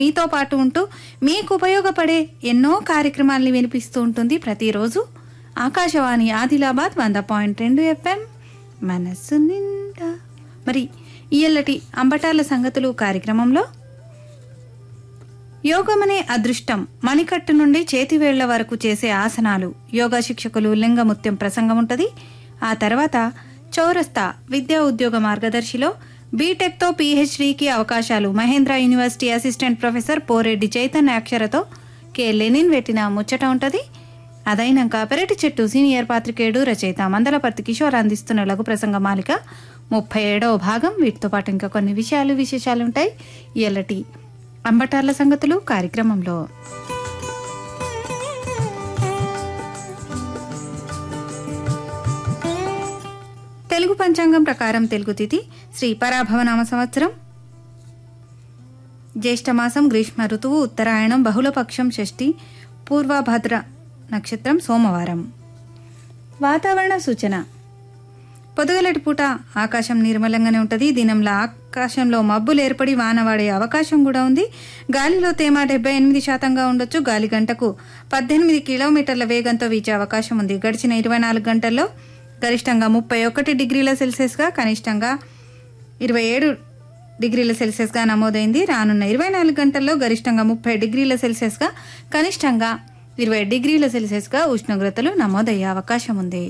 మీతో పాటు ఉంటూ మీకు ఉపయోగపడే ఎన్నో కార్యక్రమాల్ని వినిపిస్తూ ఉంటుంది ప్రతిరోజు ఆకాశవాణి ఆదిలాబాద్ వంద పాయింట్ రెండు ఎఫ్ఎం మనస్సు నిండా మరి ఇయ్యల్లటి అంబటాల సంగతులు కార్యక్రమంలో యోగమనే అదృష్టం మణికట్టు నుండి చేతివేళ్ల వరకు చేసే ఆసనాలు యోగా శిక్షకులు లింగముత్యం ప్రసంగం ఉంటుంది ఆ తర్వాత చౌరస్తా విద్యా ఉద్యోగ మార్గదర్శిలో బీటెక్తో పీహెచ్డీకి అవకాశాలు Mahindra university assistant professor Poreddy Chaitanya అక్షరతో కె లెనిన్ పెట్టిన ముచ్చట ఉంటుంది అదైనాక పెరటి చెట్టు సీనియర్ పాత్రికేయుడు రచయిత మందలపర్తి కిషోర్ అందిస్తున్న లఘు ప్రసంగ మాలిక ముప్పై ఏడవ భాగం వీటితో పాటు ఇంకా కొన్ని విషయాలు విశేషాలు ఉంటాయి ఎల్లటి అంబటార్ల సంగతులు కార్యక్రమంలో తెలుగు పంచాంగం ప్రకారం తెలుగు తిథి శ్రీ పరాభవనామ సంవత్సరం జ్యేష్ఠమాసం గ్రీష్మ ఋతువు ఉత్తరాయణం బహుళపక్షం షష్ఠి పూర్వభద్ర నక్షత్రం సోమవారం వాతావరణ సూచన పొదుగలటి పూట ఆకాశం నిర్మలంగానే ఉంటుంది దినంలో ఆకాశంలో మబ్బులు ఏర్పడి వాన పడే అవకాశం కూడా ఉంది గాలిలో తేమ డెబ్బై ఎనిమిది శాతంగా ఉండొచ్చు గాలి గంటకు పద్దెనిమిది కిలోమీటర్ల వేగంతో వీచే అవకాశం ఉంది గడిచిన ఇరవై నాలుగు గంటల్లో గరిష్టంగా ముప్పై ఒకటి డిగ్రీల సెల్సియస్గా కనిష్టంగా ఇరవై ఏడు డిగ్రీల సెల్సియస్గా నమోదైంది రానున్న ఇరవై నాలుగు గంటల్లో గరిష్టంగా ముప్పై డిగ్రీల సెల్సియస్గా కనిష్టంగా ఇరవై డిగ్రీల సెల్సియస్గా ఉష్ణోగ్రతలు నమోదయ్యే అవకాశం ఉంది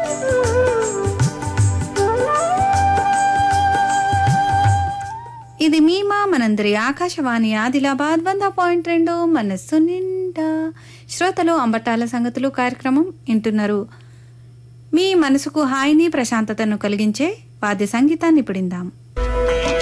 ఇది మీమా మనందరి ఆకాశవాణి ఆదిలాబాద్ వంద పాయింట్ రెండు మనస్సు నిండా శ్రోతలు అంబటాల సంగతులు కార్యక్రమం వింటున్నారు మీ మనసుకు హాయిని ప్రశాంతతను కలిగించే వాద్య సంగీతాన్ని పిడిందాం